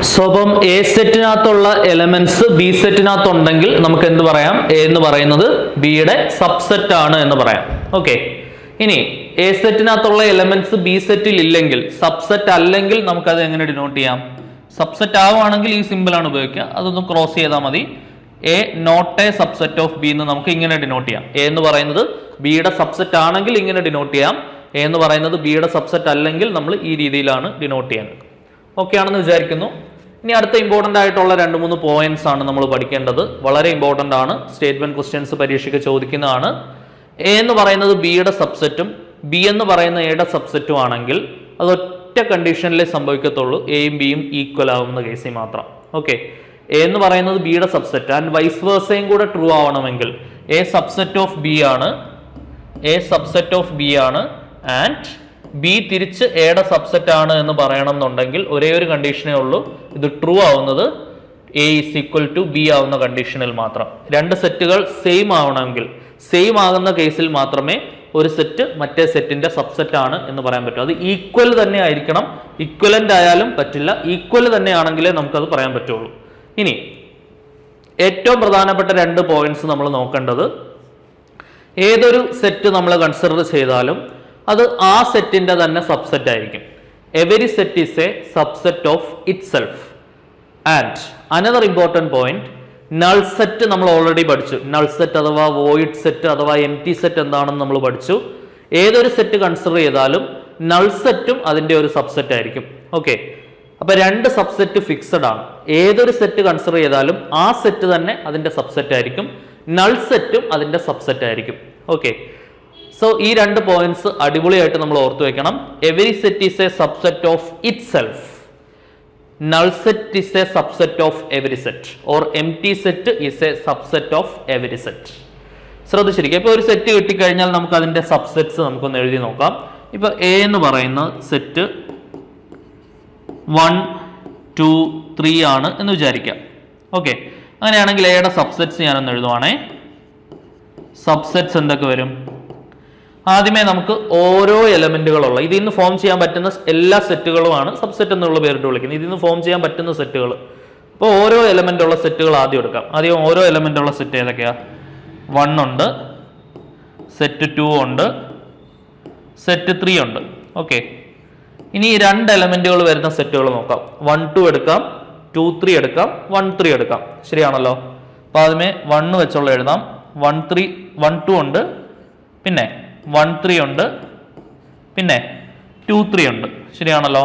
So അപ്പം A സെറ്റിനകത്തുള്ള elements B സെറ്റിനകത്ത് ഉണ്ടെങ്കിൽ നമുക്ക് എന്ത് പറയാം എ എന്ന് പറയുന്നത് ബിയുടെ സബ്സെറ്റ് ആണ് എന്ന് പറയാം ഓക്കെ ഇനി എ സെറ്റിനകത്തുള്ള എലമെന്റ്സ് ബി സെറ്റിൽ ഇല്ലെങ്കിൽ സബ്സെറ്റ് അല്ലെങ്കിൽ നമുക്കത് എങ്ങനെ ഡിനോട്ട് ചെയ്യാം സബ്സെറ്റ് ആവുകയാണെങ്കിൽ ഈ സിമ്പിൾ ആണ് ഉപയോഗിക്കുക അതൊന്ന് ക്രോസ് ചെയ്താൽ മതി A not a subset of B എന്ന് നമുക്ക് ഇങ്ങനെ ഡിനോട്ട് ചെയ്യാം എ എന്ന് പറയുന്നത് ബിയുടെ സബ്സെറ്റ് ആണെങ്കിൽ ഇങ്ങനെ ഡിനോട്ട് ചെയ്യാം എ എന്ന് പറയുന്നത് ബിയുടെ സബ്സെറ്റ് അല്ലെങ്കിൽ നമ്മൾ ഈ രീതിയിലാണ് ഡിനോട്ട് ചെയ്യുന്നത് ഓക്കെ ആണെന്ന് വിചാരിക്കുന്നു ഇനി അടുത്ത ഇമ്പോർട്ടൻ്റ് ആയിട്ടുള്ള രണ്ട് മൂന്ന് പോയിന്റ്സ് ആണ് നമ്മൾ പഠിക്കേണ്ടത് വളരെ ഇമ്പോർട്ടൻ്റ് ആണ് സ്റ്റേറ്റ്മെന്റ് ക്വസ്റ്റ്യൻസ് പരീക്ഷയ്ക്ക് ചോദിക്കുന്നതാണ് എ എന്ന് പറയുന്നത് ബിയുടെ സബ്സെറ്റും ബി എന്ന് പറയുന്ന എയുടെ സബ്സെറ്റും ആണെങ്കിൽ അത് ഒറ്റ കണ്ടീഷനിലേ സംഭവിക്കത്തുള്ളൂ എയും ബിയും ഈക്വൽ ആവുന്ന കേസിൽ മാത്രം ഓക്കെ എ എന്ന് പറയുന്നത് ബിയുടെ സബ്സെറ്റ് ആൻഡ് വൈസ് വേഴ്സയും കൂടെ ട്രൂ ആവണമെങ്കിൽ എ സബ്സെറ്റ് ഓഫ് ബി ആണ് എ സബ്സെറ്റ് ഓഫ് ബി ആണ് ആൻഡ് ബി തിരിച്ച് എയുടെ സബ്സെറ്റ് ആണ് എന്ന് പറയണം എന്നുണ്ടെങ്കിൽ ഒരേ ഒരു കണ്ടീഷനേ ഉള്ളൂ ഇത് ട്രൂ ആവുന്നത് A is equal to B ആവുന്ന കണ്ടീഷനിൽ മാത്രം രണ്ട് സെറ്റുകൾ സെയിം ആവണമെങ്കിൽ സെയിം ആകുന്ന കേസിൽ മാത്രമേ ഒരു സെറ്റ് മറ്റേ സെറ്റിന്റെ സബ്സെറ്റ് ആണ് എന്ന് പറയാൻ പറ്റൂ അത് ഈക്വൽ തന്നെ ആയിരിക്കണം ഈക്വലന്റ് ആയാലും പറ്റില്ല ഈക്വൽ തന്നെ ആണെങ്കിലേ നമുക്കത് പറയാൻ പറ്റുള്ളൂ ഇനി ഏറ്റവും പ്രധാനപ്പെട്ട രണ്ട് പോയിന്റ്സ് നമ്മൾ നോക്കേണ്ടത് ഏതൊരു സെറ്റ് നമ്മൾ കൺസിഡർ ചെയ്താലും അത് ആ സെറ്റിന്റെ തന്നെ സബ്സെറ്റ് ആയിരിക്കും every set is a subset of itself and another important point null set നമ്മൾ ഓൾറെഡി പഠിച്ചു നൾ സെറ്റ് അഥവാ വോയിഡ് സെറ്റ് അഥവാ എം ടി സെറ്റ് എന്താണെന്ന് നമ്മൾ പഠിച്ചു ഏതൊരു സെറ്റ് കൺസിഡർ ചെയ്താലും നൾ സെറ്റും അതിന്റെ ഒരു സബ്സെറ്റ് ആയിരിക്കും ഓക്കെ അപ്പൊ രണ്ട് സബ്സെറ്റ് ഫിക്സഡ് ആണ് ഏതൊരു സെറ്റ് കൺസിഡർ ചെയ്താലും ആ സെറ്റ് തന്നെ അതിന്റെ സബ്സെറ്റ് ആയിരിക്കും നൾ സെറ്റും അതിന്റെ സബ്സെറ്റ് ആയിരിക്കും ഓക്കെ സോ ഈ രണ്ട് പോയിന്റ്സ് അടിപൊളിയായിട്ട് നമ്മൾ ഓർത്തു വെക്കണം every set is a subset of itself null set is a subset of every set or empty set is a subset of every set ശ്രദ്ധിച്ചിരിക്കുക ഇപ്പൊ ഒരു സെറ്റ് കിട്ടിക്കഴിഞ്ഞാൽ നമുക്ക് അതിന്റെ സബ്സെറ്റ്സ് നമുക്കൊന്ന് എഴുതി നോക്കാം ഇപ്പൊ എ എന്ന് പറയുന്ന സെറ്റ് വൺ ടു ത്രീ ആണ് എന്ന് വിചാരിക്കാം ഓക്കെ അങ്ങനെയാണെങ്കിൽ എയുടെ സബ്സെറ്റ്സ് ഞാനൊന്ന് എഴുതുവാണേ സബ്സെറ്റ്സ് എന്തൊക്കെ വരും ആദ്യമേ നമുക്ക് ഓരോ എലമെന്റുകളുള്ള ഇതിൽ നിന്ന് ഫോം ചെയ്യാൻ പറ്റുന്ന എല്ലാ സെറ്റുകളുമാണ് സബ്സെറ്റ് എന്നുള്ള പേരിട്ട് വിളിക്കുന്നത് ഇതിൽ നിന്ന് ഫോം ചെയ്യാൻ പറ്റുന്ന സെറ്റുകൾ അപ്പോൾ ഓരോ എലമെന്റ് ഉള്ള സെറ്റുകൾ ആദ്യം എടുക്കാം ആദ്യം ഓരോ എലമെന്റ് ഉള്ള സെറ്റ് ഏതൊക്കെയാ വൺ ഉണ്ട് സെറ്റ് ടു ഉണ്ട് സെറ്റ് ത്രീ ഉണ്ട് ഓക്കെ ഇനി ഈ രണ്ട് എലമെന്റുകൾ വരുന്ന സെറ്റുകൾ നോക്കാം വൺ ടു എടുക്കാം ടു ത്രീ എടുക്കാം വൺ ത്രീ എടുക്കാം ശരിയാണല്ലോ അപ്പോൾ ആദ്യമേ വണ്ണ് വെച്ചുള്ള എഴുതാം വൺ ത്രീ വൺ ടു ഉണ്ട് പിന്നെ വൺ ത്രീ ഉണ്ട് പിന്നെ ടു ത്രീ ഉണ്ട് ശരിയാണല്ലോ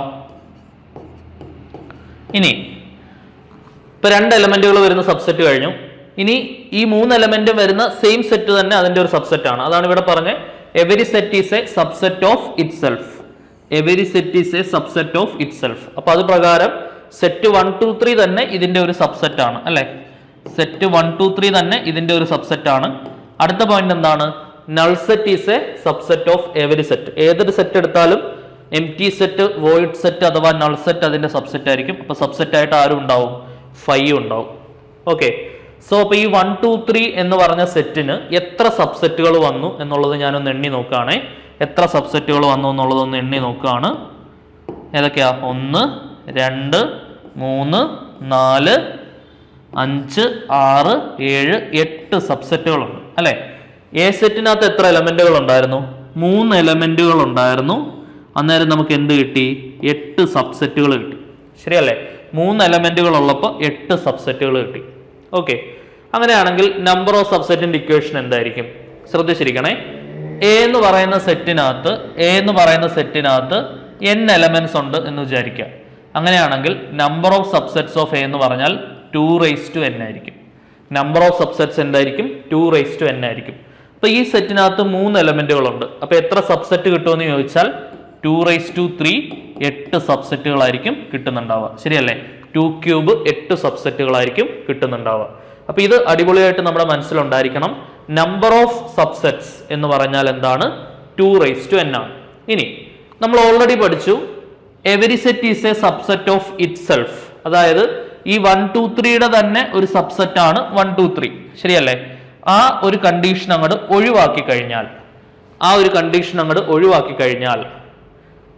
ഇനി ഇപ്പൊ രണ്ട് എലമെന്റുകൾ വരുന്ന സബ്സെറ്റ് കഴിഞ്ഞു ഇനി ഈ മൂന്ന് എലമെന്റും വരുന്ന സെയിം സെറ്റ് തന്നെ അതിന്റെ ഒരു സബ്സെറ്റ് ആണ് അതാണ് ഇവിടെ പറഞ്ഞത് every set is a subset of itself every set is a subset of itself അപ്പൊ അത് പ്രകാരം സെറ്റ് വൺ ടു ത്രീ തന്നെ ഇതിന്റെ ഒരു സബ്സെറ്റ് ആണ് അല്ലെ സെറ്റ് വൺ ടു ത്രീ തന്നെ ഇതിന്റെ ഒരു സബ്സെറ്റ് ആണ് അടുത്ത പോയിന്റ് എന്താണ് null set is a subset of every set ഏതൊരു സെറ്റ് എടുത്താലും empty set void set അഥവാ നൾ സെറ്റ് അതിന്റെ സബ്സെറ്റ് ആയിരിക്കും അപ്പൊ സബ്സെറ്റ് ആയിട്ട് ആരും ഉണ്ടാവും ഫൈവ് ഉണ്ടാവും ഓക്കെ സോ അപ്പൊ ഈ വൺ ടു ത്രീ എന്ന് പറഞ്ഞ സെറ്റിന് എത്ര സബ്സെറ്റുകൾ വന്നു എന്നുള്ളത് ഞാനൊന്ന് എണ്ണി നോക്കുകയാണേ എത്ര സബ്സെറ്റുകൾ വന്നു എന്നുള്ളതൊന്ന് എണ്ണി നോക്കുകയാണ് ഏതൊക്കെയാ ഒന്ന് രണ്ട് മൂന്ന് നാല് അഞ്ച് ആറ് ഏഴ് എട്ട് സബ്സെറ്റുകളുണ്ട് അല്ലെ എ സെറ്റിനകത്ത് എത്ര എലമെന്റുകൾ ഉണ്ടായിരുന്നു മൂന്ന് എലമെന്റുകൾ ഉണ്ടായിരുന്നു അന്നേരം നമുക്ക് എന്ത് കിട്ടി എട്ട് സബ്സെറ്റുകൾ കിട്ടി ശരിയല്ലേ മൂന്ന് എലമെന്റുകൾ ഉള്ളപ്പോൾ എട്ട് സബ്സെറ്റുകൾ കിട്ടി ഓക്കെ അങ്ങനെയാണെങ്കിൽ നമ്പർ ഓഫ് സബ്സെറ്റിന്റെ ഇക്വേഷൻ എന്തായിരിക്കും ശ്രദ്ധിച്ചിരിക്കണേ എ എന്ന് പറയുന്ന സെറ്റിനകത്ത് എ എന്ന് പറയുന്ന സെറ്റിനകത്ത് എൻ എലമെന്റ്സ് ഉണ്ട് എന്ന് വിചാരിക്കുക അങ്ങനെയാണെങ്കിൽ number of subsets of A എന്ന് പറഞ്ഞാൽ ടു റേസ് ടു എൻ ആയിരിക്കും നമ്പർ ഓഫ് സബ്സെറ്റ്സ് എന്തായിരിക്കും ടു റേസ് ടു എൻ ആയിരിക്കും അപ്പൊ ഈ സെറ്റിനകത്ത് മൂന്ന് എലമെന്റുകളുണ്ട് അപ്പൊ എത്ര സബ്സെറ്റ് കിട്ടുമെന്ന് ചോദിച്ചാൽ ടു റേസ് ടു ത്രീ എട്ട് സബ്സെറ്റുകളായിരിക്കും കിട്ടുന്നുണ്ടാവുക ശരിയല്ലേ ടു ക്യൂബ് എട്ട് സബ്സെറ്റുകളായിരിക്കും കിട്ടുന്നുണ്ടാവുക അപ്പൊ ഇത് അടിപൊളിയായിട്ട് നമ്മുടെ മനസ്സിലുണ്ടായിരിക്കണം നമ്പർ ഓഫ് സബ്സെറ്റ്സ് എന്ന് പറഞ്ഞാൽ എന്താണ് ടു റേസ് ടു എൻ ആണ് ഇനി നമ്മൾ ഓൾറെഡി പഠിച്ചു every set is a subset of itself അതായത് ഈ വൺ ടു ത്രീയുടെ തന്നെ ഒരു സബ്സെറ്റ് ആണ് വൺ ടു ത്രീ ശരിയല്ലേ ആ ഒരു കണ്ടീഷൻ അങ്ങോട്ട് ഒഴിവാക്കി കഴിഞ്ഞാൽ ആ ഒരു കണ്ടീഷൻ അങ്ങോട്ട് ഒഴിവാക്കി കഴിഞ്ഞാൽ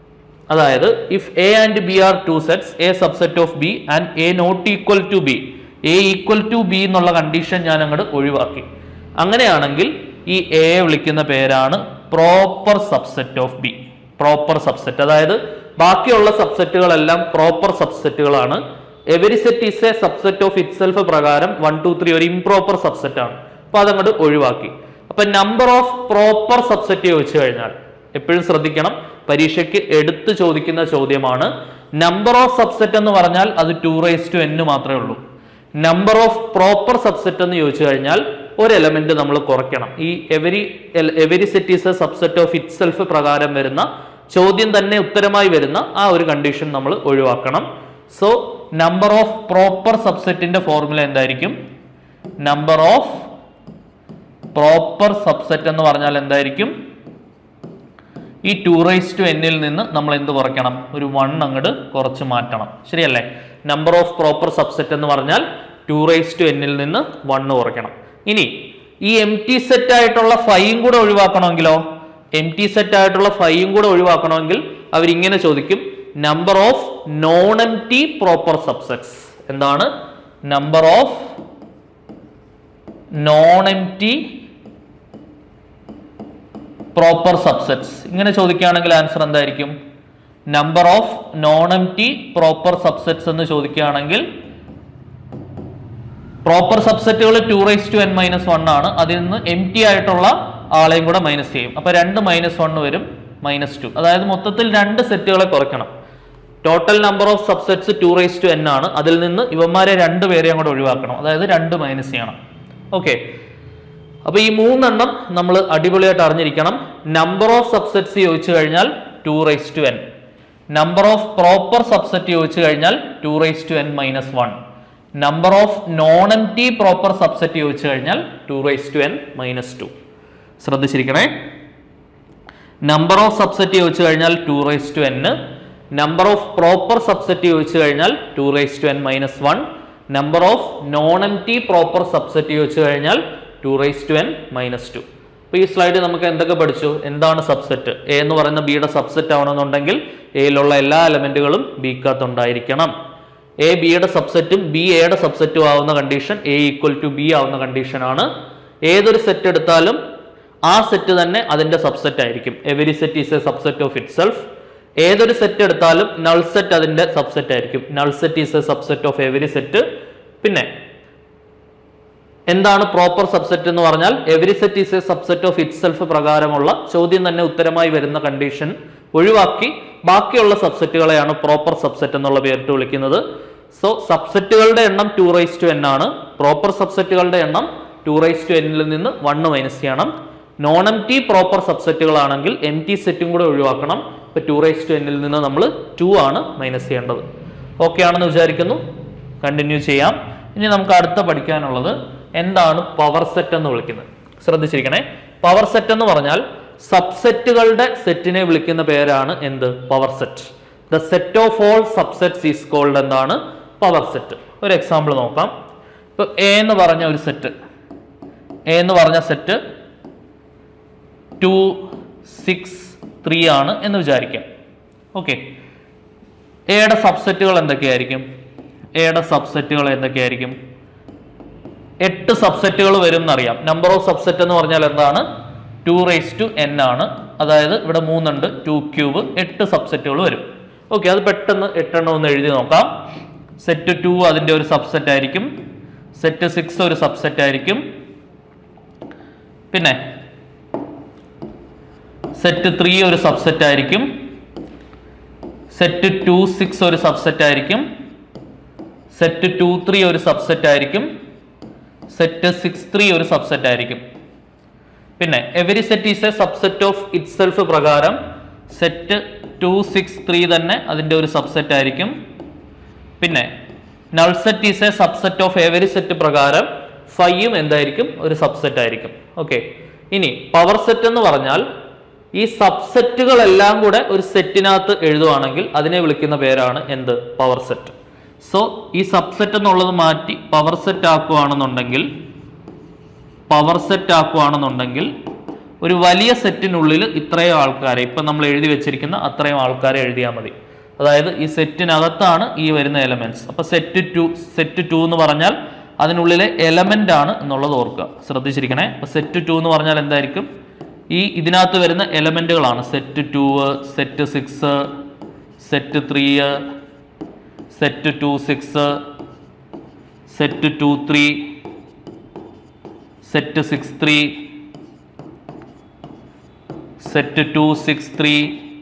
അതായത് if A and B are two sets A subset of B and A not equal to B A equal to B എന്നുള്ള കണ്ടീഷൻ ഞാൻ അങ്ങോട്ട് ഒഴിവാക്കി അങ്ങനെയാണെങ്കിൽ ഈ എ വിളിക്കുന്ന പേരാണ് proper subset of B proper subset അതായത് ബാക്കിയുള്ള സബ്സെറ്റുകളെല്ലാം പ്രോപ്പർ സബ്സെറ്റുകളാണ് every set is a subset of itself പ്രകാരം വൺ ടു ത്രീ ഒരു ഇംപ്രോപ്പർ സബ്സെറ്റ് ആണ് അപ്പൊ അതങ്ങോട്ട് ഒഴിവാക്കി അപ്പൊ നമ്പർ ഓഫ് പ്രോപ്പർ സബ്സെറ്റ് ചോദിച്ചു കഴിഞ്ഞാൽ എപ്പോഴും ശ്രദ്ധിക്കണം പരീക്ഷയ്ക്ക് എടുത്തു ചോദിക്കുന്ന ചോദ്യമാണ് നമ്പർ ഓഫ് സബ്സെറ്റ് എന്ന് പറഞ്ഞാൽ അത് ടു റൈസ് ടു എൻ മാത്രമേ ഉള്ളൂ നമ്പർ ഓഫ് പ്രോപ്പർ സബ്സെറ്റ് എന്ന് ചോദിച്ചു കഴിഞ്ഞാൽ ഒരു എലമെന്റ് നമ്മൾ കുറയ്ക്കണം ഈ every every set is a subset of itself പ്രകാരം വരുന്ന ചോദ്യം തന്നെ ഉത്തരമായി വരുന്ന ആ ഒരു കണ്ടീഷൻ നമ്മൾ ഒഴിവാക്കണം സോ നമ്പർ ഓഫ് പ്രോപ്പർ സബ്സെറ്റിന്റെ ഫോർമുല എന്തായിരിക്കും നമ്പർ ഓഫ് പ്രോപ്പർ സബ്സെറ്റ് എന്ന് പറഞ്ഞാൽ എന്തായിരിക്കും ഈ ടു റൈസ് ടു എന്നിൽ നിന്ന് നമ്മൾ എന്ത് കുറയ്ക്കണം ഒരു വൺ അങ്ങോട്ട് കുറച്ച് മാറ്റണം ശരിയല്ലേ നമ്പർ ഓഫ് പ്രോപ്പർ സബ്സെറ്റ് എന്ന് പറഞ്ഞാൽ ടു റൈസ് ടു എന്നിൽ നിന്ന് വണ്ണ് കുറയ്ക്കണം ഇനി ഈ എം ടി സെറ്റ് ആയിട്ടുള്ള ഫൈയും കൂടെ ഒഴിവാക്കണമെങ്കിലോ എം ടി സെറ്റ് ആയിട്ടുള്ള ഫൈയും കൂടെ ഒഴിവാക്കണമെങ്കിൽ അവരിങ്ങനെ ചോദിക്കും number of non empty proper subsets എന്താണ് number of non empty proper subsets ഇങ്ങനെ ചോദിക്കുകയാണെങ്കിൽ ആൻസർ എന്തായിരിക്കും number of non empty proper subsets എന്ന് ചോദിക്കുകയാണെങ്കിൽ പ്രോപ്പർ സബ്സെറ്റുകൾ two raise to n minus one ആണ് അതിൽ നിന്ന് എം ടി ആയിട്ടുള്ള ആളെയും കൂടെ മൈനസ് ചെയ്യും അപ്പൊ രണ്ട് മൈനസ് വൺ വരും മൈനസ് ടു അതായത് മൊത്തത്തിൽ രണ്ട് സെറ്റുകളെ കുറയ്ക്കണം total number of subsets two raise to n ആണ് അതിൽ നിന്ന് ഇവന്മാരെ രണ്ട് പേരെയും കൂടെ ഒഴിവാക്കണം അതായത് രണ്ട് മൈനസ് ചെയ്യണം ഓക്കെ അപ്പൊ ഈ മൂന്നെണ്ണം നമ്മൾ അടിപൊളിയായിട്ട് അറിഞ്ഞിരിക്കണം നമ്പർ ഓഫ് സബ്സെറ്റ്സ് ചോദിച്ചു കഴിഞ്ഞാൽ two raise to n number of proper subset ചോദിച്ചു കഴിഞ്ഞാൽ two raise to n minus one number of non empty proper subset ചോദിച്ചു കഴിഞ്ഞാൽ two raise to n minus two ശ്രദ്ധിച്ചിരിക്കണേ നമ്പർ ഓഫ് സബ്സെറ്റ് ചോദിച്ചു കഴിഞ്ഞാൽ two raise to n number of proper subset ചോദിച്ചു കഴിഞ്ഞാൽ two raise to n minus one number of non empty proper subset ചോദിച്ചു കഴിഞ്ഞാൽ two raise to n minus two അപ്പോൾ ഈ slide നമുക്ക് എന്തൊക്കെ പഠിച്ചു എന്താണ് സബ്സെറ്റ് എ എന്ന് പറയുന്ന ബിയുടെ സബ്സെറ്റ് ആവണമെന്നുണ്ടെങ്കിൽ എയിലുള്ള എല്ലാ എലമെന്റുകളും ബിക്കകത്ത് ഉണ്ടായിരിക്കണം എ ബിയുടെ സബ്സെറ്റും ബി എയുടെ സബ്സെറ്റും ആവുന്ന condition A equal to B ആവുന്ന കണ്ടീഷനാണ് ഏതൊരു സെറ്റ് എടുത്താലും ആ സെറ്റ് തന്നെ അതിന്റെ സബ്സെറ്റ് ആയിരിക്കും every set is a subset of itself ഏതൊരു സെറ്റ് എടുത്താലും നൾ സെറ്റ് അതിന്റെ സബ്സെറ്റ് ആയിരിക്കും null set is a subset of every set പിന്നെ എന്താണ് പ്രോപ്പർ സബ്സെറ്റ് എന്ന് പറഞ്ഞാൽ every set is a subset of itself പ്രകാരമുള്ള ചോദ്യം തന്നെ ഉത്തരമായി വരുന്ന കണ്ടീഷൻ ഒഴിവാക്കി ബാക്കിയുള്ള സബ്സെറ്റുകളെയാണ് പ്രോപ്പർ സബ്സെറ്റ് എന്നുള്ള പേരിട്ട് വിളിക്കുന്നത് സോ സബ്സെറ്റുകളുടെ എണ്ണം ടു റൈസ് ടു എൻ ആണ് പ്രോപ്പർ സബ്സെറ്റുകളുടെ എണ്ണം ടു റൈസ് ടു എന്നിൽ നിന്ന് വണ്ണ് മൈനസ് ചെയ്യണം നോൺ എം ടി പ്രോപ്പർ സബ്സെറ്റുകളാണെങ്കിൽ എം ടി സെറ്റും കൂടെ ഒഴിവാക്കണം ഇപ്പൊ ടു റൈസ് ടു എന്നിൽ നിന്ന് നമ്മൾ ടു ആണ് മൈനസ് ചെയ്യേണ്ടത് ഓക്കെ ആണെന്ന് വിചാരിക്കുന്നു കണ്ടിന്യൂ ചെയ്യാം ഇനി നമുക്ക് അടുത്ത പഠിക്കാനുള്ളത് എന്താണ് പവർ സെറ്റ് എന്ന് വിളിക്കുന്നത് ശ്രദ്ധിച്ചിരിക്കണേ പവർ സെറ്റ് എന്ന് പറഞ്ഞാൽ സബ്സെറ്റുകളുടെ സെറ്റിനെ വിളിക്കുന്ന പേരാണ് എന്ത് power set the set of all subsets is called എന്താണ് പവർ സെറ്റ് ഒരു എക്സാമ്പിൾ നോക്കാം ഇപ്പൊ എ എന്ന് പറഞ്ഞ ഒരു സെറ്റ് എ എന്ന് പറഞ്ഞ സെറ്റ് ടു സിക്സ് ത്രീ ആണ് എന്ന് വിചാരിക്കാം ഓക്കെ എയുടെ സബ്സെറ്റുകൾ എന്തൊക്കെയായിരിക്കും എയുടെ സബ്സെറ്റുകൾ എന്തൊക്കെയായിരിക്കും എട്ട് സബ്സെറ്റുകൾ വരും എന്നറിയാം നമ്പർ ഓഫ് സബ്സെറ്റ് എന്ന് പറഞ്ഞാൽ എന്താണ് ടു റേസ് ടു എൻ ആണ് അതായത് ഇവിടെ മൂന്നുണ്ട് ടു ക്യൂബ് എട്ട് സബ്സെറ്റുകൾ വരും ഓക്കെ അത് പെട്ടെന്ന് എട്ടെണ്ണം ഒന്ന് എഴുതി നോക്കാം സെറ്റ് ടു അതിന്റെ ഒരു സബ്സെറ്റ് ആയിരിക്കും സെറ്റ് സിക്സ് ഒരു സബ്സെറ്റ് ആയിരിക്കും പിന്നെ സെറ്റ് ത്രീ ഒരു സബ്സെറ്റ് ആയിരിക്കും സെറ്റ് ടു സിക്സ് ഒരു സബ്സെറ്റ് ആയിരിക്കും സെറ്റ് ടു ത്രീ ഒരു സബ്സെറ്റ് ആയിരിക്കും സെറ്റ് സിക്സ് ത്രീ ഒരു സബ്സെറ്റ് ആയിരിക്കും പിന്നെ every set is a subset of itself പ്രകാരം സെറ്റ് ടു സിക്സ് ത്രീ തന്നെ അതിൻ്റെ ഒരു സബ്സെറ്റ് ആയിരിക്കും പിന്നെ null set is a subset of every set പ്രകാരം ഫൈയും എന്തായിരിക്കും ഒരു സബ്സെറ്റ് ആയിരിക്കും ഓക്കെ ഇനി പവർ സെറ്റ് എന്ന് പറഞ്ഞാൽ ഈ സബ്സെറ്റുകളെല്ലാം കൂടെ ഒരു സെറ്റിനകത്ത് എഴുതുവാണെങ്കിൽ അതിനെ വിളിക്കുന്ന പേരാണ് എന്ത് പവർ സെറ്റ് സോ ഈ സബ്സെറ്റ് എന്നുള്ളത് മാറ്റി പവർ സെറ്റ് ആക്കുകയാണെന്നുണ്ടെങ്കിൽ പവർ സെറ്റ് ആക്കുകയാണെന്നുണ്ടെങ്കിൽ ഒരു വലിയ സെറ്റിനുള്ളിൽ ഇത്രയും ആൾക്കാരെ ഇപ്പം നമ്മൾ എഴുതി വെച്ചിരിക്കുന്ന അത്രയും ആൾക്കാരെ എഴുതിയാൽ മതി അതായത് ഈ സെറ്റിനകത്താണ് ഈ വരുന്ന എലമെന്റ്സ് അപ്പൊ സെറ്റ് ടു സെറ്റ് ടു എന്ന് പറഞ്ഞാൽ അതിനുള്ളിലെ എലമെന്റ് ആണ് എന്നുള്ളത് ഓർക്കുക ശ്രദ്ധിച്ചിരിക്കണേ അപ്പൊ സെറ്റ് ടു എന്ന് പറഞ്ഞാൽ എന്തായിരിക്കും ഈ ഇതിനകത്ത് വരുന്ന എലമെന്റുകളാണ് set two set six set three set two six set two three set six three set two six three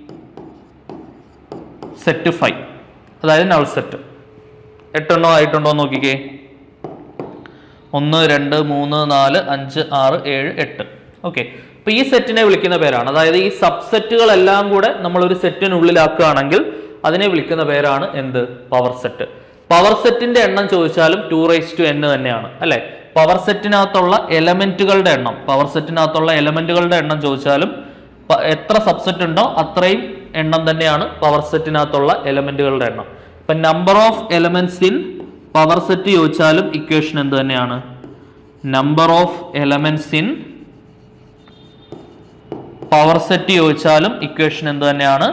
set phi അതായത് നൾ സെറ്റ് എട്ടെണ്ണോ ആയിട്ടുണ്ടോ എന്ന് നോക്കിക്കേ ഒന്ന് രണ്ട് മൂന്ന് നാല് അഞ്ച് ആറ് ഏഴ് എട്ട് ഓക്കെ അപ്പൊ ഈ സെറ്റിനെ വിളിക്കുന്ന പേരാണ് അതായത് ഈ സബ്സെറ്റുകളെല്ലാം കൂടെ നമ്മൾ ഒരു സെറ്റിനുള്ളിലാക്കുകയാണെങ്കിൽ അതിനെ വിളിക്കുന്ന പേരാണ് എന്ത് പവർ സെറ്റ് പവർ സെറ്റിന്റെ എണ്ണം ചോദിച്ചാലും ടു റൈസ് ടു എൻ തന്നെയാണ് അല്ലെ പവർ സെറ്റിനകത്തുള്ള എലമെന്റുകളുടെ എണ്ണം പവർ സെറ്റിനകത്തുള്ള എലമെന്റുകളുടെ എണ്ണം ചോദിച്ചാലും പ- എത്ര സബ്സെറ്റ് ഉണ്ടോ അത്രയും എണ്ണം തന്നെയാണ് പവർ സെറ്റിനകത്തുള്ള എലമെന്റുകളുടെ എണ്ണം ഇപ്പൊ number of elements in power set ചോദിച്ചാലും ഇക്വേഷൻ എന്ത് തന്നെയാണ് number of elements in power set ചോദിച്ചാലും ഇക്വേഷൻ എന്ത് തന്നെയാണ്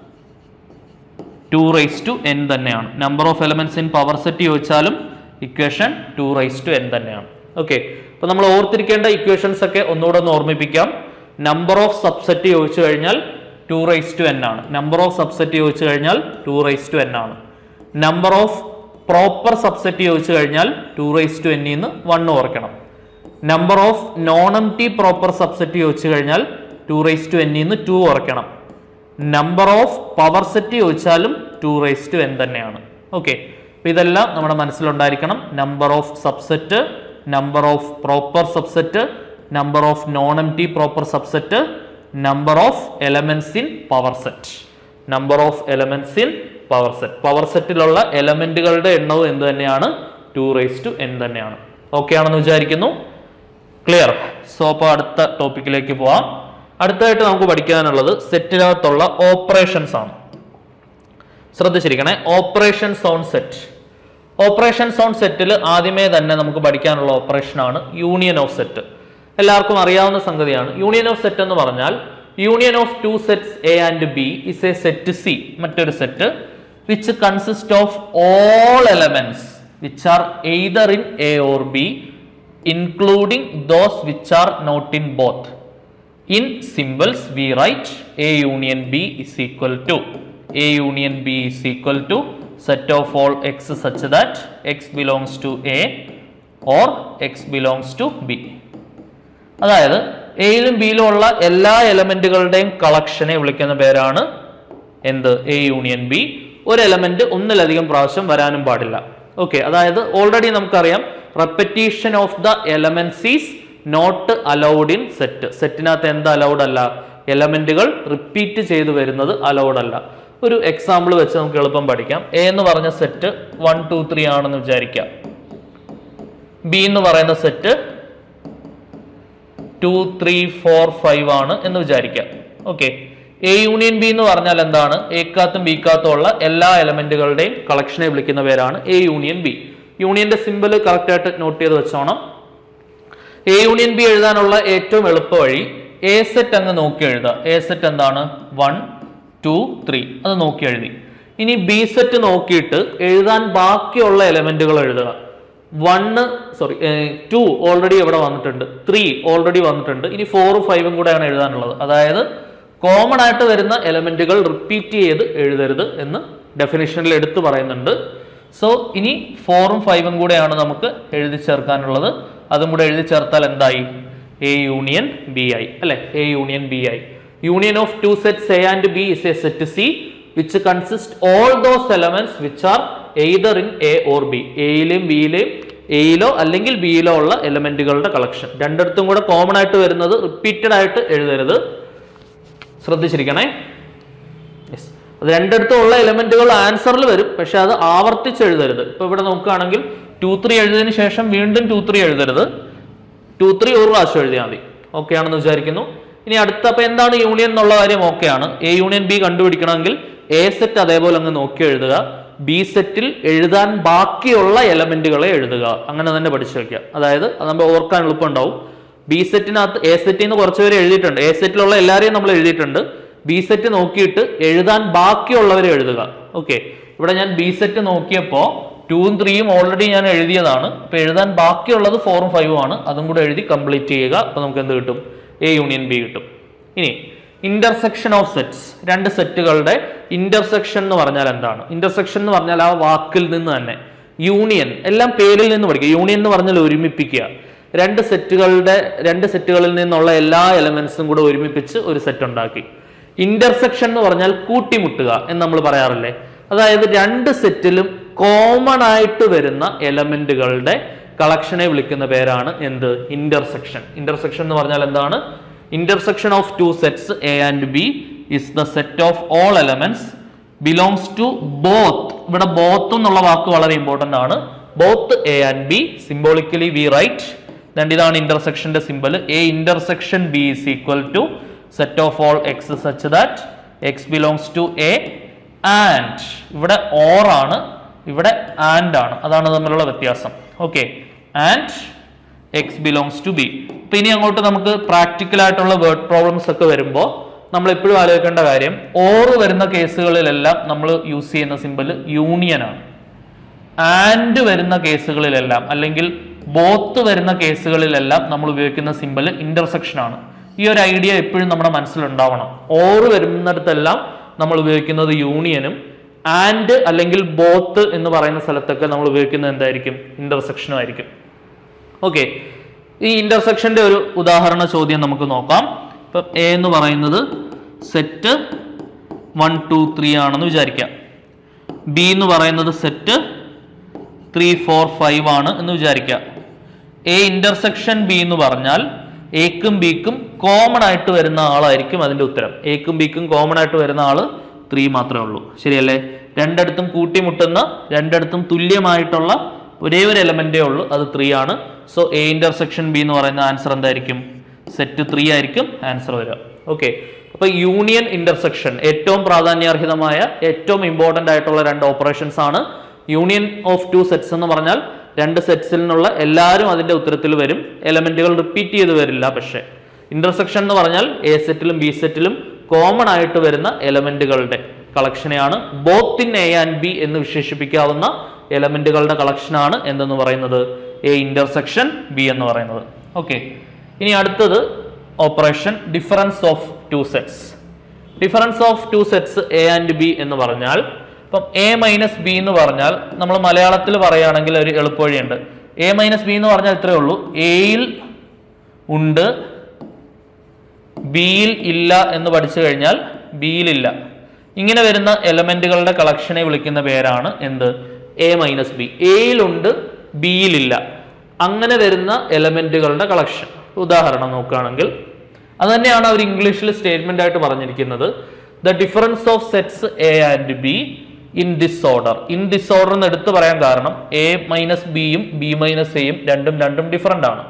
ടു റൈസ് ടു എൻ തന്നെയാണ് number of elements in power set ചോദിച്ചാലും equation two raise to n തന്നെയാണ് ഓക്കെ അപ്പൊ നമ്മൾ ഓർത്തിരിക്കേണ്ട ഇക്വേഷൻസ് ഒക്കെ ഒന്നുകൂടെ ഒന്ന് ഓർമ്മിപ്പിക്കാം നമ്പർ ഓഫ് സബ്സെറ്റ് ചോദിച്ചു കഴിഞ്ഞാൽ ടു റൈസ് ടു എൻ ആണ് നമ്പർ ഓഫ് സബ്സെറ്റ് ചോദിച്ചു കഴിഞ്ഞാൽ ടു റൈസ് ടു എൻ ആണ് നമ്പർ ഓഫ് പ്രോപ്പർ സബ്സെറ്റ് ചോദിച്ചു കഴിഞ്ഞാൽ ടു റൈസ് ടു എന്നിൽ നിന്ന് വൺ ഓർക്കണം number of non empty proper subset ചോദിച്ചു കഴിഞ്ഞാൽ ടു റൈസ് ടു എന്നിൽ നിന്ന് ടു ഓർക്കണം നമ്പർ ഓഫ് പവർ സെറ്റ് ചോദിച്ചാലും ടു റൈസ് ടു എൻ തന്നെയാണ് ഓക്കെ അപ്പൊ ഇതെല്ലാം നമ്മുടെ മനസ്സിലുണ്ടായിരിക്കണം number of subset number of proper subset number of non empty proper subset number of elements in power set number of elements in power set power സെറ്റിലുള്ള എലമെന്റുകളുടെ എണ്ണവും എന്ത് തന്നെയാണ് ടു റൈസ് ടു എൻ തന്നെയാണ് okay ആണെന്ന് വിചാരിക്കുന്നു clear so അപ്പോൾ അടുത്ത ടോപ്പിക്കിലേക്ക് പോവാം അടുത്തതായിട്ട് നമുക്ക് പഠിക്കാനുള്ളത് സെറ്റിനകത്തുള്ള ഓപ്പറേഷൻസ് ആണ് ശ്രദ്ധിച്ചിരിക്കണേ operations on set operations on സെറ്റിൽ ആദ്യമേ തന്നെ നമുക്ക് പഠിക്കാനുള്ള ഓപ്പറേഷൻ ആണ് യൂണിയൻ ഓഫ് സെറ്റ് എല്ലാവർക്കും അറിയാവുന്ന സംഗതിയാണ് യൂണിയൻ ഓഫ് സെറ്റ് എന്ന് പറഞ്ഞാൽ union of two sets A and B is a set C മറ്റൊരു set which consist of all elements which are either in A or B including those which are not in both In symbols, we write A union B is equal to A union B is equal to set of all x such that x belongs to A or x belongs to B. അതായത് എയിലും ബിയിലും ഉള്ള എല്ലാ എലമെന്റുകളുടെയും കളക്ഷനെ വിളിക്കുന്ന പേരാണ് എന്ത് A union B ഒരു element ഒന്നിലധികം പ്രാവശ്യം വരാനും പാടില്ല ഓക്കെ അതായത് ഓൾറെഡി നമുക്കറിയാം repetition of the elements is not allowed in set സെറ്റിനകത്ത് എന്ത് അലൗഡ് അല്ല എലമെന്റുകൾ റിപ്പീറ്റ് ചെയ്തു വരുന്നത് അലൗഡ് അല്ല ഒരു എക്സാമ്പിൾ വെച്ച് നമുക്ക് എളുപ്പം പഠിക്കാം എ എന്ന് പറഞ്ഞ സെറ്റ് വൺ ടു ത്രീ ആണെന്ന് വിചാരിക്കാം ബി എന്ന് പറയുന്ന set two three four five ആണ് എന്ന് വിചാരിക്കാം ഓക്കെ എ യൂണിയൻ ബി എന്ന് പറഞ്ഞാൽ എന്താണ് എക്കാത്തും ബിക്കാത്തും ഉള്ള എല്ലാ എലമെന്റുകളുടെയും കളക്ഷനെ വിളിക്കുന്ന പേരാണ് എ യൂണിയൻ ബി യൂണിയന്റെ സിമ്പിൾ കറക്റ്റ് ആയിട്ട് നോട്ട് ചെയ്ത് വെച്ചോണം എ യൂണിയൻ ബി എഴുതാനുള്ള ഏറ്റവും എളുപ്പ വഴി എ സെറ്റ് അങ്ങ് നോക്കി എഴുതുക എ സെറ്റ് എന്താണ് വൺ ടു ത്രീ അത് നോക്കി എഴുതി ഇനി ബി സെറ്റ് നോക്കിയിട്ട് എഴുതാൻ ബാക്കിയുള്ള എലമെന്റുകൾ എഴുതുക വണ്ണ് സോറി ടു ഓൾറെഡി എവിടെ വന്നിട്ടുണ്ട് ത്രീ ഓൾറെഡി വന്നിട്ടുണ്ട് ഇനി ഫോറും ഫൈവും കൂടെയാണ് എഴുതാനുള്ളത് അതായത് കോമൺ ആയിട്ട് വരുന്ന എലമെന്റുകൾ റിപ്പീറ്റ് ചെയ്ത് എഴുതരുത് എന്ന് ഡെഫിനിഷനിൽ എടുത്തു പറയുന്നുണ്ട് സോ ഇനി ഫോറും ഫൈവും കൂടെയാണ് നമുക്ക് എഴുതി ചേർക്കാനുള്ളത് അതും കൂടെ എഴുതി ചേർത്താൽ എന്തായി എ യൂണിയൻ ബി ഐ അല്ലെ എ യൂണിയൻ ബി ഐ union of two sets A and B is a set C which consist all those elements which are either in A or B എയിലെയും ബിയിലെയും എയിലോ അല്ലെങ്കിൽ ബിയിലോ ഉള്ള എലമെന്റുകളുടെ കളക്ഷൻ രണ്ടിടത്തും കൂടെ കോമൺ ആയിട്ട് വരുന്നത് റിപ്പീറ്റഡ് ആയിട്ട് എഴുതരുത് ശ്രദ്ധിച്ചിരിക്കണേ യെസ് അത് രണ്ടിടത്തും ഉള്ള എലമെന്റുകൾ ആൻസറിൽ വരും പക്ഷെ അത് ആവർത്തിച്ച് എഴുതരുത് ഇപ്പൊ ഇവിടെ നോക്കുകയാണെങ്കിൽ ടു ത്രീ എഴുതിയതിനു ശേഷം വീണ്ടും ടു ത്രീ എഴുതരുത് ടു ത്രീ ഒരു പ്രാവശ്യം എഴുതിയാൽ മതി ഓക്കെ ആണെന്ന് വിചാരിക്കുന്നു ഇനി അടുത്ത അപ്പൊ എന്താണ് യൂണിയൻ എന്നുള്ള കാര്യം ഓക്കെ ആണ് എ യൂണിയൻ ബി കണ്ടുപിടിക്കണമെങ്കിൽ എ സെറ്റ് അതേപോലെ അങ്ങ് നോക്കി എഴുതുക ബി സെറ്റിൽ എഴുതാൻ ബാക്കിയുള്ള എലമെന്റുകളെ എഴുതുക അങ്ങനെ തന്നെ പഠിച്ചു വെക്കുക അതായത് അത് നമ്മൾ ഓർക്കാൻ എളുപ്പമുണ്ടാവും ബി സെറ്റിനകത്ത് എ സെറ്റിൽ നിന്ന് കുറച്ച് പേര് എഴുതിയിട്ടുണ്ട് എ സെറ്റിലുള്ള എല്ലാവരെയും നമ്മൾ എഴുതിയിട്ടുണ്ട് ബി സെറ്റ് നോക്കിയിട്ട് എഴുതാൻ ബാക്കിയുള്ളവരെ എഴുതുക ഓക്കെ ഇവിടെ ഞാൻ ബി സെറ്റ് നോക്കിയപ്പോൾ ടൂവും ത്രീയും ഓൾറെഡി ഞാൻ എഴുതിയതാണ് അപ്പൊ എഴുതാൻ ബാക്കിയുള്ളത് ഫോറും ഫൈവും ആണ് അതും കൂടെ എഴുതി കംപ്ലീറ്റ് ചെയ്യുക അപ്പൊ നമുക്ക് എന്ത് കിട്ടും എ യൂണിയൻ ബി കിട്ടും ഇനി ഇന്റർസെക്ഷൻ ഓഫ് സെറ്റ്സ് രണ്ട് സെറ്റുകളുടെ ഇന്റർസെക്ഷൻ എന്ന് പറഞ്ഞാൽ എന്താണ് ഇന്റർസെക്ഷൻ എന്ന് പറഞ്ഞാൽ ആ വാക്കിൽ നിന്ന് തന്നെ യൂണിയൻ എല്ലാം പേരിൽ നിന്ന് പഠിക്കുക യൂണിയൻ എന്ന് പറഞ്ഞാൽ ഒരുമിപ്പിക്കുക രണ്ട് സെറ്റുകളുടെ രണ്ട് സെറ്റുകളിൽ നിന്നുള്ള എല്ലാ എലമെന്റ്സും കൂടെ ഒരുമിപ്പിച്ച് ഒരു സെറ്റ് ഉണ്ടാക്കി ഇന്റർസെക്ഷൻ എന്ന് പറഞ്ഞാൽ കൂട്ടിമുട്ടുക എന്ന് നമ്മൾ പറയാറില്ലേ അതായത് രണ്ട് സെറ്റിലും കോമൺ ആയിട്ട് വരുന്ന എലമെന്റുകളുടെ കളക്ഷനെ വിളിക്കുന്ന പേരാണ് എന്ത് ഇന്റർസെക്ഷൻ ഇന്റർസെക്ഷൻ എന്ന് പറഞ്ഞാൽ എന്താണ് intersection of two sets A and B is the set of all elements belongs to both ഇവിടെ ബോത്ത് എന്നുള്ള വാക്ക് വളരെ ഇമ്പോർട്ടന്റ് ആണ് both A and B symbolically we write രണ്ട് ഇതാണ് ഇന്റർസെക്ഷന്റെ symbol A intersection B is equal to set of all x such that x belongs to A and ഇവിടെ or ആണ് ഇവിടെ ആൻഡ് ആണ് അതാണ് തമ്മിലുള്ള വ്യത്യാസം okay and x belongs to B അപ്പൊ ഇനി അങ്ങോട്ട് നമുക്ക് പ്രാക്ടിക്കൽ ആയിട്ടുള്ള വേർഡ് പ്രോബ്ലംസ് ഒക്കെ വരുമ്പോൾ നമ്മൾ എപ്പോഴും ആലോചിക്കേണ്ട കാര്യം ഓറ് വരുന്ന കേസുകളിലെല്ലാം നമ്മൾ യൂസ് ചെയ്യുന്ന സിമ്പൽ യൂണിയൻ ആണ് ആൻഡ് വരുന്ന കേസുകളിലെല്ലാം അല്ലെങ്കിൽ ബോത്ത് വരുന്ന കേസുകളിലെല്ലാം നമ്മൾ ഉപയോഗിക്കുന്ന സിമ്പൽ ഇന്റർസെക്ഷൻ ആണ് ഈ ഒരു ഐഡിയ എപ്പോഴും നമ്മുടെ മനസ്സിലുണ്ടാവണം ഓറ് വരുന്നിടത്തെല്ലാം നമ്മൾ ഉപയോഗിക്കുന്നത് യൂണിയനും ആൻഡ് അല്ലെങ്കിൽ ബോത്ത് എന്ന് പറയുന്ന സ്ഥലത്തൊക്കെ നമ്മൾ ഉപയോഗിക്കുന്നത് എന്തായിരിക്കും ഇന്റർസെക്ഷനും ആയിരിക്കും ഓക്കെ ഈ ഇന്റർസെക്ഷന്റെ ഒരു ഉദാഹരണ ചോദ്യം നമുക്ക് നോക്കാം ഇപ്പം എ എന്ന് പറയുന്നത് സെറ്റ് വൺ ടു ത്രീ ആണെന്ന് വിചാരിക്കാം ബി എന്ന് പറയുന്നത് സെറ്റ് ത്രീ ഫോർ ഫൈവ് ആണ് എന്ന് വിചാരിക്കാം എ ഇന്റർസെക്ഷൻ ബി എന്ന് പറഞ്ഞാൽ എക്കും ബിക്കും കോമൺ ആയിട്ട് വരുന്ന ആളായിരിക്കും അതിന്റെ ഉത്തരം എക്കും ബിക്കും കോമൺ ആയിട്ട് വരുന്ന ആള് ത്രീ മാത്രമേ ഉള്ളൂ ശരിയല്ലേ രണ്ടിടത്തും കൂട്ടിമുട്ടുന്ന രണ്ടിടത്തും തുല്യമായിട്ടുള്ള ഒരേ ഒരു എലമെന്റേ ഉള്ളൂ അത് ത്രീ ആണ് സോ എ ഇന്റർസെക്ഷൻ ബി എന്ന് പറയുന്ന ആൻസർ എന്തായിരിക്കും സെറ്റ് ത്രീ ആയിരിക്കും ആൻസർ വരിക ഓക്കെ അപ്പൊ യൂണിയൻ ഇന്റർസെക്ഷൻ ഏറ്റവും പ്രാധാന്യാർഹിതമായ ഏറ്റവും ഇമ്പോർട്ടന്റ് ആയിട്ടുള്ള രണ്ട് ഓപ്പറേഷൻസ് ആണ് യൂണിയൻ ഓഫ് ടു സെറ്റ്സ് എന്ന് പറഞ്ഞാൽ രണ്ട് സെറ്റ്സിൽ നിന്നുള്ള എല്ലാവരും അതിന്റെ ഉത്തരത്തിൽ വരും എലമെന്റുകൾ റിപ്പീറ്റ് ചെയ്ത് വരില്ല പക്ഷേ ഇന്റർസെക്ഷൻ എന്ന് പറഞ്ഞാൽ എ സെറ്റിലും ബി സെറ്റിലും കോമൺ ആയിട്ട് വരുന്ന എലമെന്റുകളുടെ കളക്ഷനെയാണ് both in A and B എന്ന് വിശേഷിപ്പിക്കാവുന്ന എലമെന്റുകളുടെ കളക്ഷനാണ് എന്തെന്ന് പറയുന്നത് എ ഇന്റർസെക്ഷൻ ബി എന്ന് പറയുന്നത് ഓക്കെ ഇനി അടുത്തത് operation difference of two sets difference of two sets A and B എന്ന് പറഞ്ഞാൽ ഇപ്പം എ മൈനസ് ബി എന്ന് പറഞ്ഞാൽ നമ്മൾ മലയാളത്തിൽ പറയുകയാണെങ്കിൽ ഒരു എളുപ്പവഴിയുണ്ട് എ മൈനസ് ബി എന്ന് പറഞ്ഞാൽ ഇത്രയേ ഉള്ളൂ എയിൽ ഉണ്ട് ബിയിൽ ഇല്ല എന്ന് പഠിച്ചു കഴിഞ്ഞാൽ ബിയിലില്ല ഇങ്ങനെ വരുന്ന എലമെന്റുകളുടെ കളക്ഷനെ വിളിക്കുന്ന പേരാണ് എന്ത് എ മൈനസ് ബി എയിലുണ്ട് ബിയിലില്ല അങ്ങനെ വരുന്ന എലമെന്റുകളുടെ കളക്ഷൻ ഉദാഹരണം നോക്കുകയാണെങ്കിൽ അത് തന്നെയാണ് അവർ ഇംഗ്ലീഷിൽ സ്റ്റേറ്റ്മെന്റ് ആയിട്ട് പറഞ്ഞിരിക്കുന്നത് the difference of sets A and B in disorder in disorder എന്ന് എടുത്തു പറയാൻ കാരണം എ മൈനസ് ബിയും ബി മൈനസ് എയും രണ്ടും രണ്ടും ഡിഫറൻ്റ് ആണ്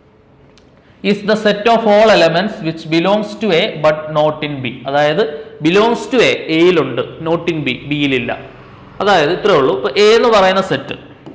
is the set of all elements which belongs to A but not in B അതായത് ബിലോങ്സ് ടു എ എയിലുണ്ട് നോട്ട് ഇൻ ബി ബിയിലില്ല അതായത് ഇത്രേ ഉള്ളൂ ഇപ്പൊ എ എന്ന് പറയുന്ന സെറ്റ്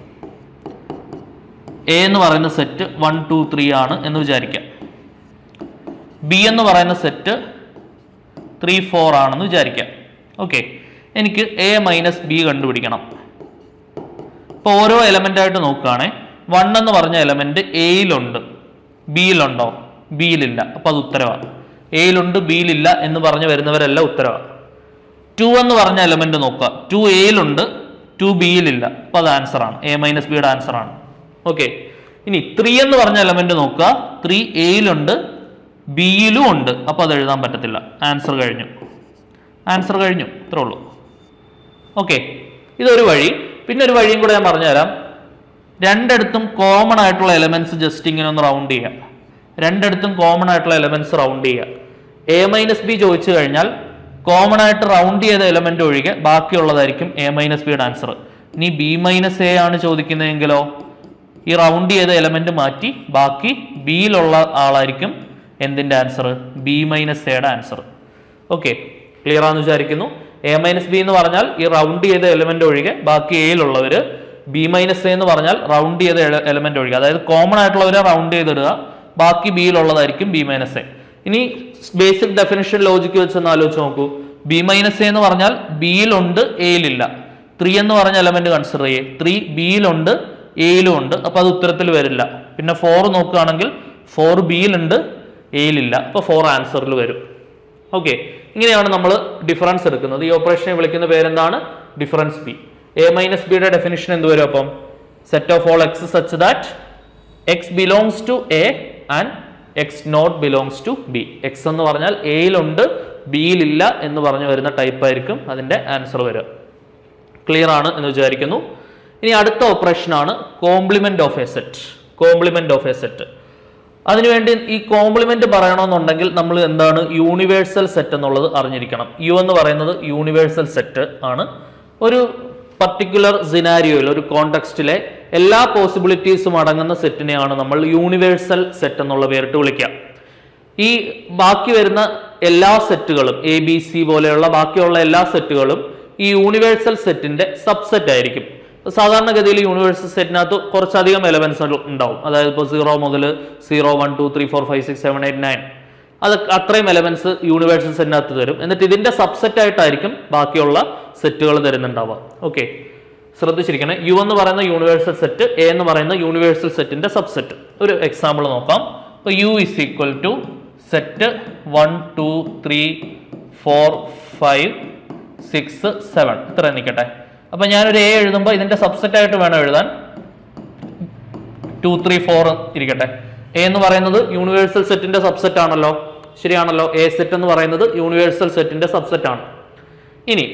എ എന്ന് പറയുന്ന സെറ്റ് വൺ ടു ത്രീ ആണ് എന്ന് വിചാരിക്കാം ബി എന്ന് പറയുന്ന സെറ്റ് ത്രീ ഫോർ ആണെന്ന് വിചാരിക്കാം ഓക്കെ എനിക്ക് എ മൈനസ് ബി കണ്ടുപിടിക്കണം ഇപ്പൊ ഓരോ എലമെന്റ് ആയിട്ട് നോക്കുകയാണെ വൺ എന്ന് പറഞ്ഞ എലമെന്റ് എയിലുണ്ട് ബിയിലുണ്ടോ ബിയിലില്ല അപ്പൊ അത് ഉത്തരവാണ് എയിലുണ്ട് ബിയിലില്ല എന്ന് പറഞ്ഞു വരുന്നവരെല്ലാം ഉത്തരവാണ് ടു എന്ന് പറഞ്ഞ എലമെന്റ് നോക്കുക ടു എയിലുണ്ട് ടു ബിയിലില്ല അപ്പൊ അത് ആൻസർ ആണ് എ മൈനസ് ബിയുടെ ആൻസർ ആണ് ഓക്കെ ഇനി ത്രീ എന്ന് പറഞ്ഞ എലമെന്റ് നോക്കുക ത്രീ എയിലുണ്ട് ബിയിലും ഉണ്ട് അപ്പൊ അത് എഴുതാൻ പറ്റത്തില്ല ആൻസർ കഴിഞ്ഞു ആൻസർ കഴിഞ്ഞു ഇത്രേ ഉള്ളൂ ഓക്കെ ഇതൊരു വഴി പിന്നെ ഒരു വഴിയും കൂടെ ഞാൻ പറഞ്ഞുതരാം രണ്ടിടത്തും കോമൺ ആയിട്ടുള്ള എലമെന്റ്സ് ജസ്റ്റ് ഇങ്ങനെ ഒന്ന് റൗണ്ട് ചെയ്യാം രണ്ടിടത്തും കോമൺ ആയിട്ടുള്ള എലമെന്റ്സ് റൗണ്ട് ചെയ്യുക എ മൈനസ് ബി ചോദിച്ചു കഴിഞ്ഞാൽ കോമൺ ആയിട്ട് റൗണ്ട് ചെയ്ത എലമെന്റ് ഒഴികെ ബാക്കിയുള്ളതായിരിക്കും എ മൈനസ് ബിയുടെ ആൻസർ ഇനി ബി മൈനസ് എ ആണ് ചോദിക്കുന്നതെങ്കിലോ ഈ റൗണ്ട് ചെയ്ത എലമെന്റ് മാറ്റി ബാക്കി ബിയിലുള്ള ആളായിരിക്കും എന്തിന്റെ ആൻസർ ബി മൈനസ് എയുടെ ആൻസർ ഓക്കെ ക്ലിയർ ആണെന്ന് വിചാരിക്കുന്നു എ മൈനസ് ബി എന്ന് പറഞ്ഞാൽ ഈ റൗണ്ട് ചെയ്ത എലമെന്റ് ഒഴികെ ബാക്കി എയിലുള്ളവര് ബി മൈനസ് എ എന്ന് പറഞ്ഞാൽ റൗണ്ട് ചെയ്ത എലമെന്റ് ഒഴികെ അതായത് കോമൺ ആയിട്ടുള്ളവരെ റൗണ്ട് ചെയ്തിടുക ബാക്കി ബിയിലുള്ളതായിരിക്കും ബി മൈനസ് എ ഇനി ബേസിക് ഡെഫിനിഷൻ ലോജിക്ക് വെച്ച് ഒന്ന് ആലോചിച്ച് നോക്കൂ ബി മൈനസ് എ എന്ന് പറഞ്ഞാൽ ബിയിലുണ്ട് എയിലില്ല ത്രീ എന്ന് പറഞ്ഞ എലമെന്റ് കൺസിഡർ ചെയ്യേ ത്രീ ബിയിലുണ്ട് എയിലും ഉണ്ട് അപ്പൊ അത് ഉത്തരത്തിൽ വരില്ല പിന്നെ ഫോർ നോക്കുകയാണെങ്കിൽ ഫോർ ബിയിലുണ്ട് എയിലില്ല അപ്പൊ ഫോർ ആൻസറിൽ വരും ഓക്കെ ഇങ്ങനെയാണ് നമ്മൾ ഡിഫറൻസ് എടുക്കുന്നത് ഈ ഓപ്പറേഷനെ വിളിക്കുന്ന പേരെന്താണ് ഡിഫറൻസ് ബി എ മൈനസ് ബിയുടെ ഡെഫിനിഷൻ എന്ത് വരും അപ്പം set of all x such that x belongs to A and x not belongs to B x എന്ന് പറഞ്ഞാൽ എയിലുണ്ട് ബിയിലില്ല എന്ന് പറഞ്ഞു വരുന്ന ടൈപ്പ് ആയിരിക്കും അതിന്റെ ആൻസർ വരിക ക്ലിയർ ആണ് എന്ന് വിചാരിക്കുന്നു ഇനി അടുത്ത ഓപ്പറേഷൻ ആണ് complement of a set complement of a set അതിനുവേണ്ടി ഈ കോംപ്ലിമെന്റ് പറയണമെന്നുണ്ടെങ്കിൽ നമ്മൾ എന്താണ് യൂണിവേഴ്സൽ സെറ്റ് എന്നുള്ളത് അറിഞ്ഞിരിക്കണം യു എന്ന് പറയുന്നത് യൂണിവേഴ്സൽ സെറ്റ് ആണ് ഒരു പർട്ടിക്കുലർ സിനാരിയോയിൽ ഒരു കോണ്ടെക്സ്റ്റിലെ എല്ലാ പോസിബിലിറ്റീസും അടങ്ങുന്ന സെറ്റിനെയാണ് നമ്മൾ യൂണിവേഴ്സൽ സെറ്റ് എന്നുള്ള പേരിട്ട് വിളിക്കുക ഈ ബാക്കി വരുന്ന എല്ലാ സെറ്റുകളും എ ബി സി പോലെയുള്ള ബാക്കിയുള്ള എല്ലാ സെറ്റുകളും ഈ യൂണിവേഴ്സൽ സെറ്റിന്റെ സബ്സെറ്റ് ആയിരിക്കും സാധാരണഗതിയിൽ യൂണിവേഴ്സൽ സെറ്റിനകത്ത് കുറച്ചധികം എലമെന്റ്സ് ഉണ്ടാവും അതായത് ഇപ്പോൾ സീറോ മുതൽ zero one two three four five six seven eight nine അത് അത്രയും എലമെന്റ്സ് യൂണിവേഴ്സൽ സെറ്റിനകത്ത് തരും എന്നിട്ട് ഇതിന്റെ സബ്സെറ്റ് ആയിട്ടായിരിക്കും ബാക്കിയുള്ള സെറ്റുകൾ തരുന്നുണ്ടാവുക ഓക്കെ ശ്രദ്ധിച്ചിരിക്കണേ യു എന്ന് പറയുന്ന യൂണിവേഴ്സൽ സെറ്റ് എ എന്ന് പറയുന്ന യൂണിവേഴ്സൽ സെറ്റിന്റെ സബ്സെറ്റ് ഒരു എക്സാമ്പിൾ നോക്കാം ഇപ്പോൾ U is equal to set one two three four five six seven ഇത്ര നിൽക്കട്ടെ അപ്പൊ ഞാനൊരു എ എഴുതുമ്പോൾ ഇതിന്റെ സബ്സെറ്റ് ആയിട്ട് വേണം എഴുതാൻ ടു ത്രീ ഫോർ ഇരിക്കട്ടെ എ എന്ന് പറയുന്നത് യൂണിവേഴ്സൽ സെറ്റിന്റെ സബ്സെറ്റ് ആണല്ലോ ശരിയാണല്ലോ എ സെറ്റ് എന്ന് പറയുന്നത് യൂണിവേഴ്സൽ സെറ്റിന്റെ സബ്സെറ്റ് ആണ് ഇനി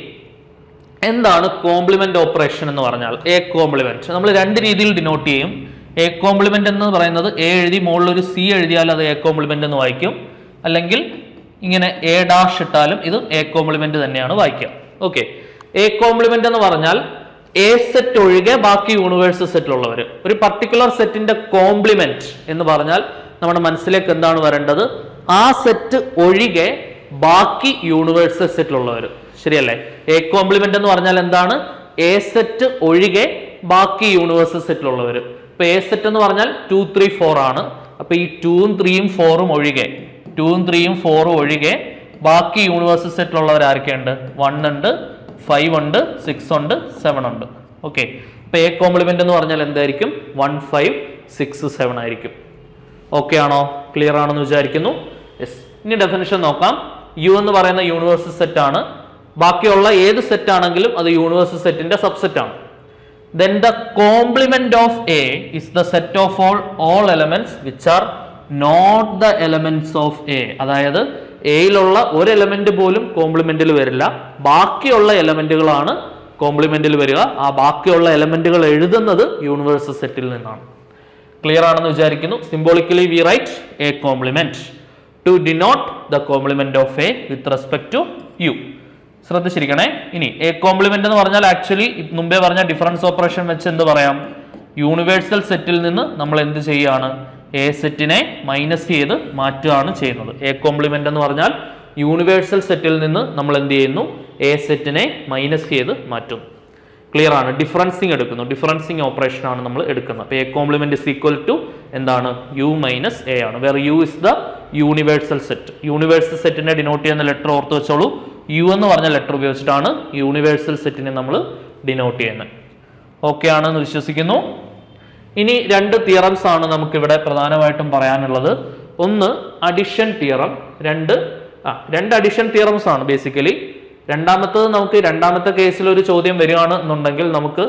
എന്താണ് കോംപ്ലിമെന്റ് ഓപ്പറേഷൻ എന്ന് പറഞ്ഞാൽ എ കോംപ്ലിമെന്റ് നമ്മൾ രണ്ട് രീതിയിൽ ഡിനോട്ട് ചെയ്യും എ കോംപ്ലിമെന്റ് എന്ന് പറയുന്നത് എ എഴുതി മുകളിൽ ഒരു സി എഴുതിയാൽ അത് എ കോംപ്ലിമെന്റ് എന്ന് വായിക്കും അല്ലെങ്കിൽ ഇങ്ങനെ എ ഡാഷ് ഇട്ടാലും ഇത് എ കോംപ്ലിമെന്റ് തന്നെയാണ് വായിക്കുക ഓക്കെ എ കോംപ്ലിമെന്റ് എന്ന് പറഞ്ഞാൽ എ സെറ്റ് ഒഴികെ ബാക്കി യൂണിവേഴ്സൽ സെറ്റിലുള്ളവർ ഒരു പർട്ടിക്കുലർ സെറ്റിന്റെ കോംപ്ലിമെന്റ് എന്ന് പറഞ്ഞാൽ നമ്മുടെ മനസ്സിലേക്ക് എന്താണ് വരേണ്ടത് ആ സെറ്റ് ഒഴികെ ബാക്കി യൂണിവേഴ്സൽ സെറ്റിലുള്ളവർ ശരിയല്ലേ എ കോംപ്ലിമെന്റ് എന്ന് പറഞ്ഞാൽ എന്താണ് എ സെറ്റ് ഒഴികെ ബാക്കി യൂണിവേഴ്സൽ സെറ്റിലുള്ളവർ ഇപ്പൊ എ സെറ്റ് എന്ന് പറഞ്ഞാൽ ടു ത്രീ ഫോർ ആണ് അപ്പൊ ഈ ടൂവും ത്രീയും ഫോറും ഒഴികെ ടൂവും ത്രീയും ഫോറും ഒഴികെ ബാക്കി യൂണിവേഴ്സൽ സെറ്റിലുള്ളവർ ആരൊക്കെയുണ്ട് വൺ ഉണ്ട് ഫൈവ് ഉണ്ട് സിക്സ് ഉണ്ട് സെവൻ ഉണ്ട് ഓക്കെ ഇപ്പൊ എ കോംപ്ലിമെന്റ് എന്ന് പറഞ്ഞാൽ എന്തായിരിക്കും വൺ ഫൈവ് സിക്സ് സെവൻ ആയിരിക്കും ഓക്കെ ആണോ ക്ലിയർ ആണെന്ന് വിചാരിക്കുന്നു യെസ് ഇനി ഡെഫിനിഷൻ നോക്കാം യു എന്ന് പറയുന്ന യൂണിവേഴ്സൽ സെറ്റ് ആണ് ബാക്കിയുള്ള ഏത് സെറ്റ് ആണെങ്കിലും അത് യൂണിവേഴ്സൽ സെറ്റിന്റെ സബ്സെറ്റ് ആണ് then the complement of A is the set of all all elements which are not the elements of A അതായത് എയിലുള്ള ഒരു എലമെന്റ് പോലും കോംപ്ലിമെന്റിൽ വരില്ല ബാക്കിയുള്ള എലമെന്റുകളാണ് കോംപ്ലിമെന്റിൽ വരിക ആ ബാക്കിയുള്ള എലമെന്റുകൾ എഴുതുന്നത് യൂണിവേഴ്സൽ സെറ്റിൽ നിന്നാണ് ക്ലിയർ ആണെന്ന് വിചാരിക്കുന്നു symbolically we write A complement to denote the complement of A with respect to U ശ്രദ്ധിച്ചിരിക്കണേ ഇനി എ കോംപ്ലിമെന്റ് എന്ന് പറഞ്ഞാൽ ആക്ച്വലി മുമ്പേ പറഞ്ഞ ഡിഫറൻസ് ഓപ്പറേഷൻ വെച്ച് എന്ത് പറയാം യൂണിവേഴ്സൽ സെറ്റിൽ നിന്ന് നമ്മൾ എന്ത് ചെയ്യുകയാണ് എ സെറ്റിനെ മൈനസ് ചെയ്ത് മാറ്റുകയാണ് ചെയ്യുന്നത് എ കോംപ്ലിമെന്റ് എന്ന് പറഞ്ഞാൽ യൂണിവേഴ്സൽ സെറ്റിൽ നിന്ന് നമ്മൾ എന്ത് ചെയ്യുന്നു എ സെറ്റിനെ മൈനസ് ചെയ്ത് മാറ്റുന്നു ക്ലിയർ ആണ് ഡിഫറൻസിങ് എടുക്കുന്നു ഡിഫറൻസിങ് ഓപ്പറേഷൻ ആണ് നമ്മൾ എടുക്കുന്നത് അപ്പോൾ A complement is equal to എന്താണ് യു മൈനസ് എ ആണ് where U is the universal set universal സെറ്റിനെ ഡിനോട്ട് ചെയ്യുന്ന ലെറ്റർ ഓർത്ത് വെച്ചോളൂ യു എന്ന് പറഞ്ഞ ലെറ്റർ ഉപയോഗിച്ചിട്ടാണ് യൂണിവേഴ്സൽ സെറ്റിനെ നമ്മൾ ഡിനോട്ട് ചെയ്യുന്നത് ഓക്കെ ആണെന്ന് വിശ്വസിക്കുന്നു ഇനി രണ്ട് തിയറംസ് ആണ് നമുക്കിവിടെ പ്രധാനമായിട്ടും പറയാനുള്ളത് ഒന്ന് അഡിഷൻ തിയറം രണ്ട് ആ രണ്ട് അഡിഷൻ തിയറംസ് ആണ് ബേസിക്കലി രണ്ടാമത്തത് നമുക്ക് രണ്ടാമത്തെ കേസിൽ ഒരു ചോദ്യം വരികയാണ് എന്നുണ്ടെങ്കിൽ നമുക്ക്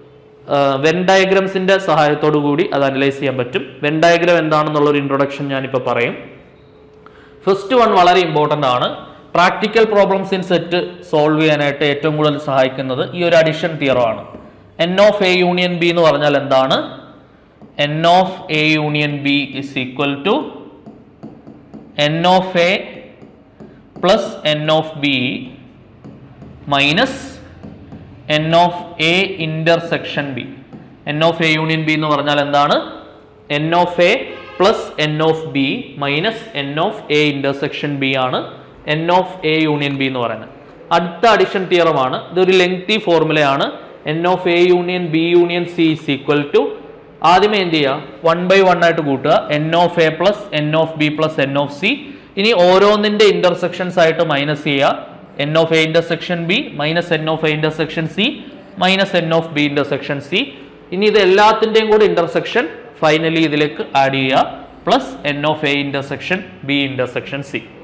വെൻ ഡയഗ്രംസിന്റെ സഹായത്തോടു കൂടി അത് അനലൈസ് ചെയ്യാൻ പറ്റും വെൻ ഡയഗ്രം എന്താണെന്നുള്ള ഒരു ഇൻട്രൊഡക്ഷൻ ഞാനിപ്പോൾ പറയും ഫസ്റ്റ് വൺ വളരെ ഇമ്പോർട്ടൻ്റ് ആണ് practical problems in set solve ചെയ്യാനായിട്ട് ഏറ്റവും കൂടുതൽ സഹായിക്കുന്നത് ഈ ഒരു അഡിഷൻ തിയറം ആണ് n of A union B എന്ന് പറഞ്ഞാൽ എന്താണ് n of A union B is equal to n of A plus n of B minus n of A intersection B n of A union B എന്ന് പറഞ്ഞാൽ എന്താണ് n of A plus n of B minus n of A intersection B ആണ് n of A union B എന്ന് പറയുന്നത് അടുത്ത addition തിയറമാണ് ഇതൊരു lengthy ഫോർമുലയാണ് n of A union B union C is equal to ആദ്യമേ എന്ത് ചെയ്യുക വൺ ബൈ വൺ ആയിട്ട് കൂട്ടുക n of A plus n of B plus n of C ഇനി ഓരോന്നിന്റെ ഇന്റർസെക്ഷൻസ് ആയിട്ട് മൈനസ് ചെയ്യുക n of A intersection B minus n of A intersection C minus n of B intersection C ഇനി ഇത് എല്ലാത്തിൻ്റെയും കൂടെ ഇന്റർസെക്ഷൻ ഫൈനലി ഇതിലേക്ക് ആഡ് ചെയ്യുക plus n of A intersection B intersection C